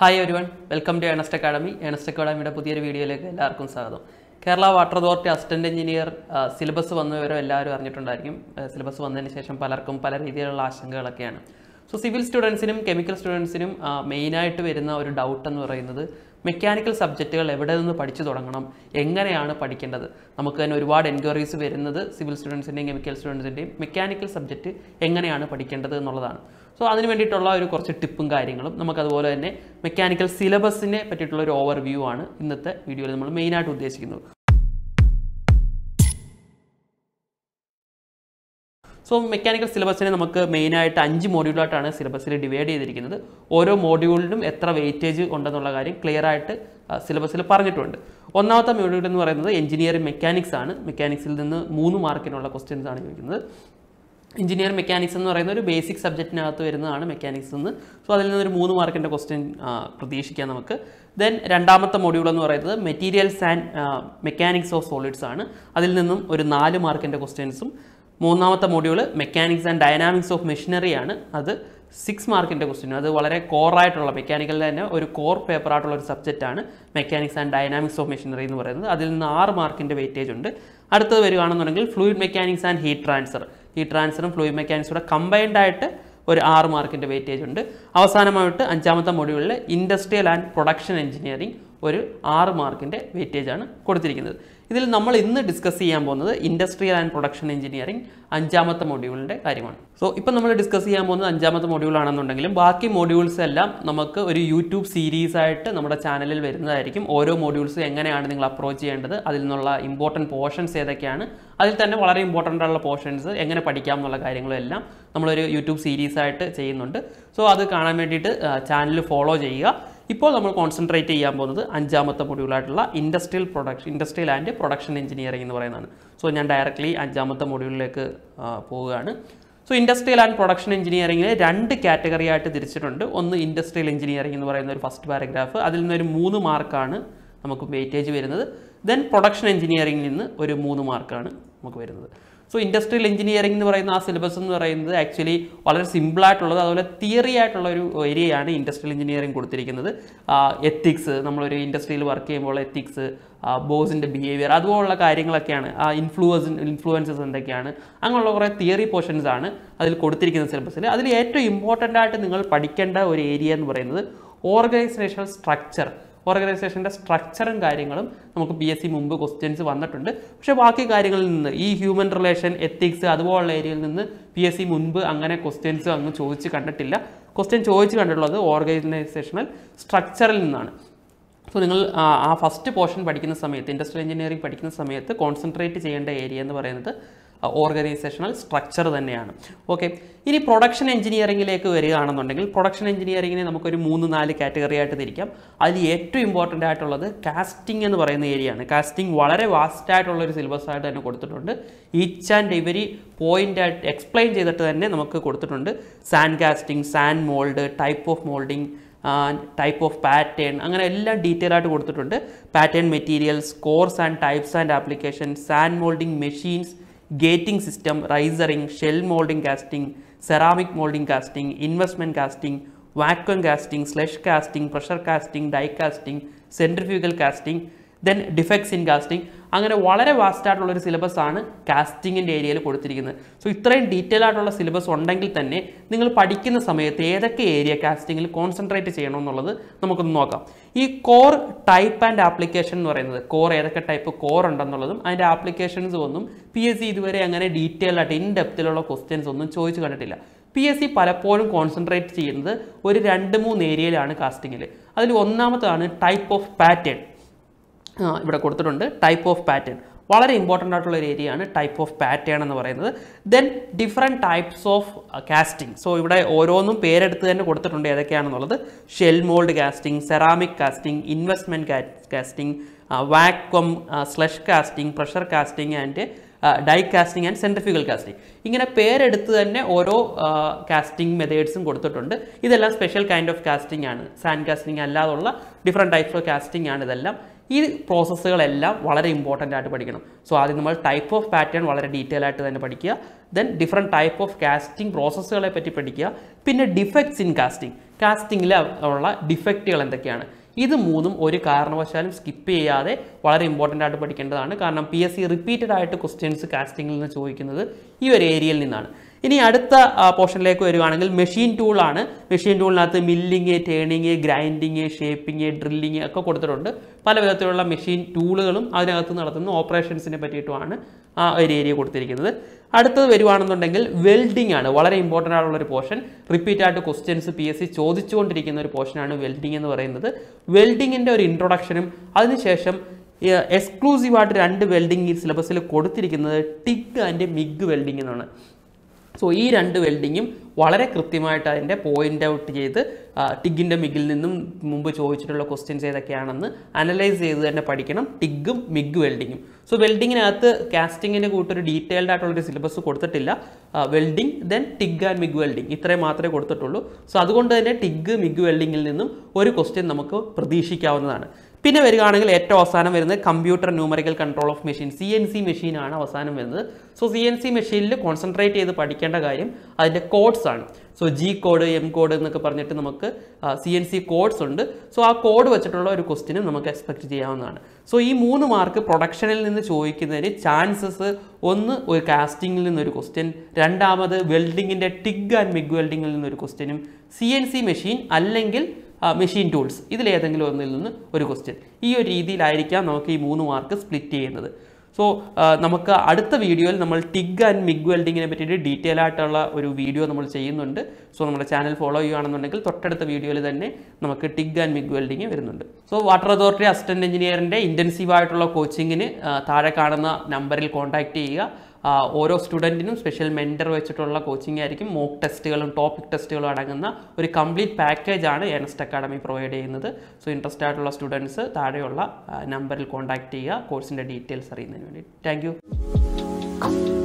hi everyone welcome to Ernest academy Ernest അക്കാഡമിയുടെ പുതിയൊരു വീഡിയോയിലേക്ക് എല്ലാവർക്കും സ്വാഗതം Kerala water authority assistant engineer syllabus വന്ന വിവരം എല്ലാവരും അറിഞ്ഞിട്ടുണ്ടായിരിക്കും സിലബസ് വന്നതിന് ശേഷം പലർക്കും പല രീതിയിലുള്ള ആശങ്കകളൊക്കെയാണ് സോ സിവിൽ സ്റ്റുഡൻസിനും കെമിക്കൽ സ്റ്റുഡൻസിനും മെയിനായിട്ട് വരുന്ന ഒരു ഡൗട്ട് എന്ന് പറയുന്നത് മെക്കാനിക്കൽ സബ്ജക്റ്റുകൾ എവിടെ നിന്ന് പഠിച്ചു തുടങ്ങണം എങ്ങനെയാണ് പഠിക്കേണ്ടത് നമുക്ക് തന്നെ ഒരുപാട് എൻക്വയറീസ് വരുന്നത് സിവിൽ സ്റ്റുഡൻസിൻ്റെയും കെമിക്കൽ സ്റ്റുഡൻസിൻ്റെയും മെക്കാനിക്കൽ സബ്ജക്റ്റ് എങ്ങനെയാണ് പഠിക്കേണ്ടത് എന്നുള്ളതാണ് സോ അതിന് വേണ്ടിയിട്ടുള്ള ഒരു കുറച്ച് ടിപ്പും കാര്യങ്ങളും നമുക്കതുപോലെ തന്നെ മെക്കാനിക്കൽ സിലബസിനെ പറ്റിയിട്ടുള്ള ഒരു ഓവർവ്യൂ ആണ് ഇന്നത്തെ വീഡിയോയിൽ നമ്മൾ മെയിനായിട്ട് ഉദ്ദേശിക്കുന്നത് സോ മെക്കാനിക്കൽ സിലബസിനെ നമുക്ക് മെയിനായിട്ട് അഞ്ച് മോഡ്യൂളായിട്ടാണ് സിലബസിൽ ഡിവൈഡ് ചെയ്തിരിക്കുന്നത് ഓരോ മോഡ്യൂളിലും എത്ര വെയിറ്റേജ് ഉണ്ടെന്നുള്ള കാര്യം ക്ലിയർ ആയിട്ട് സിലബസിൽ പറഞ്ഞിട്ടുണ്ട് ഒന്നാമത്തെ മോഡ്യൂൾ എന്ന് പറയുന്നത് എഞ്ചിനീയറിംഗ് മെക്കാനിക്സ് ആണ് മെക്കാനിക്സിൽ നിന്ന് മൂന്ന് മാർക്കിനുള്ള ക്വസ്റ്റ്യൻസ് ആണ് ചോദിക്കുന്നത് എഞ്ചിനീയർ മെക്കാനിക്സ് എന്ന് പറയുന്ന ഒരു ബേസിക് സബ്ജക്റ്റിനകത്ത് വരുന്നതാണ് മെക്കാനിക്സ് എന്ന് സോ അതിൽ നിന്നൊരു മൂന്ന് മാർക്കിൻ്റെ ക്വസ്റ്റ്യൻ പ്രതീക്ഷിക്കാം നമുക്ക് ദെൻ രണ്ടാമത്തെ മൊഡ്യൂൾ എന്ന് പറയുന്നത് materials and mechanics of solids ആണ് അതിൽ നിന്നും ഒരു നാല് മാർക്കിൻ്റെ ക്വസ്റ്റ്യൻസും മൂന്നാമത്തെ module mechanics and dynamics of machinery ആണ് അത് സിക്സ് മാർക്കിൻ്റെ ക്വസ്റ്റ്യൻ അത് വളരെ കോറായിട്ടുള്ള മെക്കാനിക്കലിൽ തന്നെ ഒരു കോർ പേപ്പർ ആയിട്ടുള്ള ഒരു സബ്ജക്റ്റാണ് mechanics and dynamics of machinery എന്ന് പറയുന്നത് അതിൽ നിന്ന് ആറ് മാർക്കിൻ്റെ വെയിറ്റേജ് ഉണ്ട് അടുത്തത് വരികയാണെന്നുണ്ടെങ്കിൽ fluid mechanics and heat transfer heat ട്രാൻസ്ഫറും ഫ്ലൂയിഡ് മെക്കാനിക്സും കൂടെ കമ്പൈൻഡ് ആയിട്ട് ഒരു ആറ് മാർക്കിൻ്റെ വെയിറ്റേജ് ഉണ്ട് അവസാനമായിട്ട് അഞ്ചാമത്തെ മൊഡ്യൂളിൽ ഇൻഡസ്ട്രിയൽ ആൻഡ് പ്രൊഡക്ഷൻ എഞ്ചിനീയറിംഗ് ഒരു ആറ് മാർക്കിൻ്റെ വെയിറ്റേജ് ആണ് കൊടുത്തിരിക്കുന്നത് ഇതിൽ നമ്മൾ ഇന്ന് ഡിസ്കസ് ചെയ്യാൻ പോകുന്നത് ഇൻഡസ്ട്രിയൽ ആൻഡ് പ്രൊഡക്ഷൻ എഞ്ചിനീയറിംഗ് അഞ്ചാമത്തെ മൊഡ്യൂളിൻ്റെ കാര്യമാണ് സോ ഇപ്പം നമ്മൾ ഡിസ്കസ് ചെയ്യാൻ പോകുന്നത് അഞ്ചാമത്തെ മൊഡ്യൂൾ ആണെന്നുണ്ടെങ്കിലും ബാക്കി മൊഡ്യൂൾസ് എല്ലാം നമുക്ക് ഒരു യൂട്യൂബ് സീരീസ് ആയിട്ട് നമ്മുടെ ചാനലിൽ വരുന്നതായിരിക്കും ഓരോ മൊഡ്യൂൾസ് എങ്ങനെയാണ് നിങ്ങൾ അപ്രോച്ച് ചെയ്യേണ്ടത് അതിൽ നിന്നുള്ള ഇമ്പോർട്ടൻറ്റ് പോർഷൻസ് ഏതൊക്കെയാണ് അതിൽ തന്നെ വളരെ ഇമ്പോർട്ടൻ്റ് ആയിട്ടുള്ള പോർഷൻസ് എങ്ങനെ പഠിക്കാം എന്നുള്ള കാര്യങ്ങളും എല്ലാം നമ്മളൊരു യൂട്യൂബ് സീരീസ് ആയിട്ട് ചെയ്യുന്നുണ്ട് സോ അത് കാണാൻ വേണ്ടിയിട്ട് ചാനൽ ഫോളോ ചെയ്യുക ഇപ്പോൾ നമ്മൾ കോൺസെൻട്രേറ്റ് ചെയ്യാൻ പോകുന്നത് അഞ്ചാമത്തെ മൊഡ്യൂളായിട്ടുള്ള industrial production industrial and production engineering എന്ന് പറയുന്നതാണ് സോ ഞാൻ ഡയറക്റ്റ്ലി അഞ്ചാമത്തെ മൊഡ്യൂളിലേക്ക് പോവുകയാണ് സോ ഇൻഡസ്ട്രിയൽ ആൻഡ് പ്രൊഡക്ഷൻ എഞ്ചിനീയറിംഗിൽ രണ്ട് കാറ്റഗറി ആയിട്ട് തിരിച്ചിട്ടുണ്ട് ഒന്ന് ഇൻഡസ്ട്രിയൽ എഞ്ചിനീയറിംഗ് എന്ന് പറയുന്ന ഒരു ഫസ്റ്റ് പാരഗ്രാഫ് അതിൽ നിന്നൊരു മൂന്ന് മാർക്കാണ് നമുക്ക് വെയിറ്റേജ് വരുന്നത് ദെൻ പ്രൊഡക്ഷൻ എഞ്ചിനീയറിംഗിൽ നിന്ന് ഒരു മൂന്ന് മാർക്കാണ് നമുക്ക് വരുന്നത് സോ ഇൻഡസ്ട്രിയൽ എഞ്ചിനീയറിംഗ് എന്ന് പറയുന്ന ആ സിലബസ് എന്ന് പറയുന്നത് ആക്ച്വലി വളരെ സിമ്പിളായിട്ടുള്ളത് അതുപോലെ തിയറി ആയിട്ടുള്ള ഒരു ഏരിയയാണ് ഇൻഡസ്ട്രിയൽ എഞ്ചിനീയറിംഗ് കൊടുത്തിരിക്കുന്നത് എത്തിക്സ് നമ്മളൊരു ഇൻഡസ്ട്രിയിൽ വർക്ക് ചെയ്യുമ്പോൾ എത്തിക്സ് ബോസിൻ്റെ ബിഹേവിയർ അതുപോലുള്ള കാര്യങ്ങളൊക്കെയാണ് ആ ഇൻഫ്ലുവൻസ് ഇൻഫ്ലുവൻസസ് എന്തൊക്കെയാണ് അങ്ങനെയുള്ള കുറേ തിയറി പോർഷൻസ് ആണ് അതിൽ കൊടുത്തിരിക്കുന്ന സിലബസിൽ അതിൽ ഏറ്റവും ഇമ്പോർട്ടൻ്റ് ആയിട്ട് നിങ്ങൾ പഠിക്കേണ്ട ഒരു ഏരിയ എന്ന് പറയുന്നത് ഓർഗനൈസേഷണൽ സ്ട്രക്ചർ ഓർഗനൈസേഷൻ്റെ സ്ട്രക്ചറും കാര്യങ്ങളും നമുക്ക് പി എസ് സി മുമ്പ് ക്വസ്റ്റ്യൻസ് വന്നിട്ടുണ്ട് പക്ഷേ ബാക്കി കാര്യങ്ങളിൽ നിന്ന് ഈ ഹ്യൂമൻ റിലേഷൻ എത്തിക്സ് അതുപോലുള്ള ഏരിയയിൽ നിന്ന് പി എസ് സി മുൻപ് അങ്ങനെ ക്വസ്റ്റ്യൻസ് അങ്ങ് ചോദിച്ച് കണ്ടിട്ടില്ല ക്വസ്റ്റ്യൻ ചോദിച്ച് കണ്ടിട്ടുള്ളത് ഓർഗനൈസേഷണൽ സ്ട്രക്ചറിൽ നിന്നാണ് സോ നിങ്ങൾ ആ ഫസ്റ്റ് പോർഷൻ പഠിക്കുന്ന സമയത്ത് ഇൻഡസ്ട്രിയൽ എഞ്ചിനീയറിംഗ് പഠിക്കുന്ന സമയത്ത് കോൺസെൻട്രേറ്റ് ചെയ്യേണ്ട ഏരിയ എന്ന് പറയുന്നത് ഓർഗനൈസേഷണൽ സ്ട്രക്ചർ തന്നെയാണ് ഓക്കെ ഇനി പ്രൊഡക്ഷൻ എഞ്ചിനീയറിംഗിലേക്ക് വരികയാണെന്നുണ്ടെങ്കിൽ പ്രൊഡക്ഷൻ എഞ്ചിനീയറിംഗിനെ നമുക്കൊരു മൂന്ന് നാല് കാറ്റഗറി ആയിട്ട് തിരിക്കാം അതിൽ ഏറ്റവും ഇമ്പോർട്ടൻ്റ് ആയിട്ടുള്ളത് കാസ്റ്റിംഗ് എന്ന് പറയുന്ന ഏരിയ ആണ് കാസ്റ്റിംഗ് വളരെ വാസ്റ്റ് ആയിട്ടുള്ള ഒരു സിലബസ് ആയിട്ട് തന്നെ കൊടുത്തിട്ടുണ്ട് ഈച്ച് ആൻഡ് എവരി പോയിന്റ് ആയിട്ട് എക്സ്പ്ലെയിൻ ചെയ്തിട്ട് തന്നെ നമുക്ക് കൊടുത്തിട്ടുണ്ട് sand casting sand mould type of moulding type of pattern അങ്ങനെ എല്ലാം ഡീറ്റെയിൽ ആയിട്ട് കൊടുത്തിട്ടുണ്ട് pattern materials cores and types and application sand moulding machines gating system risering shell moulding casting ceramic moulding casting investment casting vacuum casting slush casting pressure casting die casting centrifugal casting then defects in casting അങ്ങനെ വളരെ vast ആയിട്ടുള്ള ഒരു syllabus ആണ് കാസ്റ്റിങ്ങിൻ്റെ ഏരിയയിൽ കൊടുത്തിരിക്കുന്നത് so ഇത്രയും detail ആയിട്ടുള്ള syllabus ഉണ്ടെങ്കിൽ തന്നെ നിങ്ങൾ പഠിക്കുന്ന സമയത്ത് ഏതൊക്കെ ഏരിയ കാസ്റ്റിങ്ങിൽ കോൺസെൻട്രേറ്റ് ചെയ്യണമെന്നുള്ളത് നമുക്കൊന്ന് നോക്കാം ഈ കോർ ടൈപ്പ് ആൻഡ് ആപ്ലിക്കേഷൻ എന്ന് പറയുന്നത് കോർ ഏതൊക്കെ ടൈപ്പ് കോർ ഉണ്ടെന്നുള്ളതും അതിൻ്റെ ആപ്ലിക്കേഷൻസ് ഒന്നും പി എസ് സി ഇതുവരെ അങ്ങനെ ഡീറ്റെയിൽ ആയിട്ട് ഇൻ ഡെപ്തിലുള്ള ക്വസ്റ്റ്യൻസ് ഒന്നും ചോദിച്ചു കണ്ടിട്ടില്ല പി എസ് സി പലപ്പോഴും കോൺസെൻട്രേറ്റ് ചെയ്യുന്നത് ഒരു രണ്ട് മൂന്ന് ഏരിയയിലാണ് കാസ്റ്റിങ്ങിൽ അതിൽ ഒന്നാമതാണ് ടൈപ്പ് ഓഫ് പാറ്റേൺ ഇവിടെ കൊടുത്തിട്ടുണ്ട് ടൈപ്പ് ഓഫ് പാറ്റേൺ വളരെ ഇമ്പോർട്ടൻ്റ് ആയിട്ടുള്ള ഒരു ഏരിയ ആണ് ടൈപ്പ് ഓഫ് പാറ്റേൺ എന്ന് പറയുന്നത് then different types of casting so ഇവിടെ ഓരോന്നും പേരെടുത്ത് തന്നെ കൊടുത്തിട്ടുണ്ട് ഏതൊക്കെയാണെന്നുള്ളത് shell mould casting ceramic casting investment casting vacuum slush casting pressure casting and die casting and centrifugal casting ഇങ്ങനെ പേരെടുത്ത് തന്നെ ഓരോ കാസ്റ്റിംഗ് മെത്തേഡ്സും കൊടുത്തിട്ടുണ്ട് ഇതെല്ലാം സ്പെഷ്യൽ കൈൻഡ് ഓഫ് കാസ്റ്റിംഗ് ആണ് സാൻഡ് കാസ്റ്റിംഗ് അല്ലാതുള്ള ഡിഫറെൻറ്റ് ടൈപ്സ് ഓഫ് കാസ്റ്റിംഗ് ആണ് ഇതെല്ലാം ഈ പ്രോസസ്സുകളെല്ലാം വളരെ ഇമ്പോർട്ടൻ്റ് ആയിട്ട് പഠിക്കണം സോ ആദ്യം നമ്മൾ ടൈപ്പ് ഓഫ് പാറ്റേൺ വളരെ ഡീറ്റെയിൽ ആയിട്ട് തന്നെ പഠിക്കുക then different type of casting പ്രോസസ്സുകളെ പറ്റി പഠിക്കുക പിന്നെ ഡിഫക്ട്സ് ഇൻ കാസ്റ്റിംഗ് കാസ്റ്റിങ്ങിൽ ഉള്ള ഡിഫക്റ്റുകൾ എന്തൊക്കെയാണ് ഇത് മൂന്നും ഒരു കാരണവശാലും സ്കിപ്പ് ചെയ്യാതെ വളരെ ഇമ്പോർട്ടൻ്റ് ആയിട്ട് പഠിക്കേണ്ടതാണ് കാരണം പി എസ് സി റിപ്പീറ്റഡ് ആയിട്ട് ക്വസ്റ്റ്യൻസ് കാസ്റ്റിങ്ങിൽ നിന്ന് ചോദിക്കുന്നത് ഈ ഒരു ഏരിയയിൽ നിന്നാണ് ഇനി അടുത്ത പോർഷനിലേക്ക് വരികയാണെങ്കിൽ മെഷീൻ ടൂളാണ് മെഷീൻ ടൂളിനകത്ത് milling turning grinding shaping drilling ഒക്കെ കൊടുത്തിട്ടുണ്ട് പല വിധത്തിലുള്ള മെഷീൻ ടൂളുകളും അതിനകത്ത് നടത്തുന്ന ഓപ്പറേഷൻസിനെ പറ്റിയിട്ടുമാണ് ആ ഒരു ഏരിയ കൊടുത്തിരിക്കുന്നത് അടുത്തത് വരുവാണെന്നുണ്ടെങ്കിൽ വെൽഡിംഗ് ആണ് വളരെ ഇമ്പോർട്ടൻ്റ് ആയിട്ടുള്ള ഒരു പോർഷൻ റിപ്പീറ്റ് ആയിട്ട് ക്വസ്റ്റ്യൻസ് പി എസ് സി ചോദിച്ചുകൊണ്ടിരിക്കുന്ന ഒരു പോർഷനാണ് വെൽഡിംഗ് എന്ന് പറയുന്നത് വെൽഡിങ്ങിൻ്റെ ഒരു ഇൻട്രൊഡക്ഷനും അതിനുശേഷം എക്സ്ക്ലൂസീവായിട്ട് രണ്ട് വെൽഡിംഗ് സിലബസിൽ കൊടുത്തിരിക്കുന്നത് ടിഗ് ആൻഡ് മിഗ് വെൽഡിംഗ് എന്നാണ് സോ ഈ രണ്ട് വെൽഡിങ്ങും വളരെ കൃത്യമായിട്ട് അതിൻ്റെ പോയിന്റ് ഔട്ട് ചെയ്ത് ടിഗിൻ്റെ മിഗിൽ നിന്നും മുമ്പ് ചോദിച്ചിട്ടുള്ള ക്വസ്റ്റ്യൻസ് ഏതൊക്കെയാണെന്ന് അനലൈസ് ചെയ്ത് തന്നെ പഠിക്കണം ടിഗും മിഗ് വെൽഡിങ്ങും സോ വെൽഡിങ്ങിനകത്ത് കാസ്റ്റിങ്ങിൻ്റെ കൂട്ടൊരു ഡീറ്റെയിൽഡ് ആയിട്ടുള്ളൊരു സിലബസ് കൊടുത്തിട്ടില്ല welding then TIG and MIG welding ഇത്രയും മാത്രമേ കൊടുത്തിട്ടുള്ളൂ സോ അതുകൊണ്ട് തന്നെ ടിഗ് മിഗ് വെൽഡിങ്ങിൽ നിന്നും ഒരു ക്വസ്റ്റ്യൻ നമുക്ക് പ്രതീക്ഷിക്കാവുന്നതാണ് പിന്നെ വരികയാണെങ്കിൽ ഏറ്റവും അവസാനം വരുന്നത് computer numerical control of machine C N C മെഷീനാണ് അവസാനം വരുന്നത് സോ സി എൻ സി മെഷീനിൽ കോൺസെൻട്രേറ്റ് ചെയ്ത് പഠിക്കേണ്ട കാര്യം അതിൻ്റെ കോഡ്സ് ആണ് so G code M code എന്നൊക്കെ പറഞ്ഞിട്ട് നമുക്ക് സി എൻ സി കോഡ്സ് ഉണ്ട് സോ ആ കോഡ് വെച്ചിട്ടുള്ള ഒരു ക്വസ്റ്റിനും നമുക്ക് എക്സ്പെക്ട് ചെയ്യാവുന്നതാണ് സോ ഈ മൂന്ന് മാർക്ക് പ്രൊഡക്ഷനിൽ നിന്ന് ചോദിക്കുന്നതിന് ചാൻസസ് ഒന്ന് ഒരു കാസ്റ്റിങ്ങിൽ നിന്നൊരു ക്വസ്റ്റ്യൻ രണ്ടാമത് വെൽഡിങ്ങിൻ്റെ ടിഗ് ആൻഡ് മിഗ് വെൽഡിങ്ങിൽ നിന്നൊരു ക്വസ്റ്റ്യനും സി എൻ സി മെഷീൻ അല്ലെങ്കിൽ മെഷീൻ ടൂൾസ് ഇതിലേതെങ്കിലും ഒന്നിൽ നിന്ന് ഒരു ക്വസ്റ്റ്യൻ ഈ ഒരു രീതിയിലായിരിക്കാം നമുക്ക് ഈ മൂന്ന് മാർക്ക് സ്പ്ലിറ്റ് ചെയ്യുന്നത് സോ നമുക്ക് അടുത്ത വീഡിയോയിൽ നമ്മൾ ടിഗ് ആൻഡ് മിഗ് വെൽഡിങ്ങിനെ പറ്റിയിട്ട് ഡീറ്റെയിൽ ആയിട്ടുള്ള ഒരു വീഡിയോ നമ്മൾ ചെയ്യുന്നുണ്ട് സോ നമ്മുടെ ചാനൽ ഫോളോ ചെയ്യുകയാണെന്നുണ്ടെങ്കിൽ തൊട്ടടുത്ത വീഡിയോയിൽ തന്നെ നമുക്ക് ടിഗ് ആൻഡ് മിഗ് വെൽഡിങ് വരുന്നുണ്ട് സോ വാട്ടർ അതോറിറ്റി അസിസ്റ്റന്റ് എഞ്ചിനീയറിൻ്റെ ഇൻറ്റൻസീവ് ആയിട്ടുള്ള കോച്ചിങ്ങിന് താഴെ കാണുന്ന നമ്പറിൽ കോൺടാക്ട് ചെയ്യുക ആ, ഓരോ സ്റ്റുഡൻറ്റിനും സ്പെഷ്യൽ മെൻറ്റർ വെച്ചിട്ടുള്ള കോച്ചിങ് ആയിരിക്കും മോക്ക് ടെസ്റ്റുകളും ടോപ്പിക് ടെസ്റ്റുകളും അടങ്ങുന്ന ഒരു കംപ്ലീറ്റ് പാക്കേജ് ആണ് ഏണസ്റ്റ് അക്കാഡമി പ്രൊവൈഡ് ചെയ്യുന്നത് സോ ഇൻട്രസ്റ്റ് ആയിട്ടുള്ള സ്റ്റുഡൻസ് താഴെയുള്ള നമ്പറിൽ കോൺടാക്ട് ചെയ്യുക കോഴ്സിൻ്റെ ഡീറ്റെയിൽസ് അറിയുന്നതിന് വേണ്ടി താങ്ക്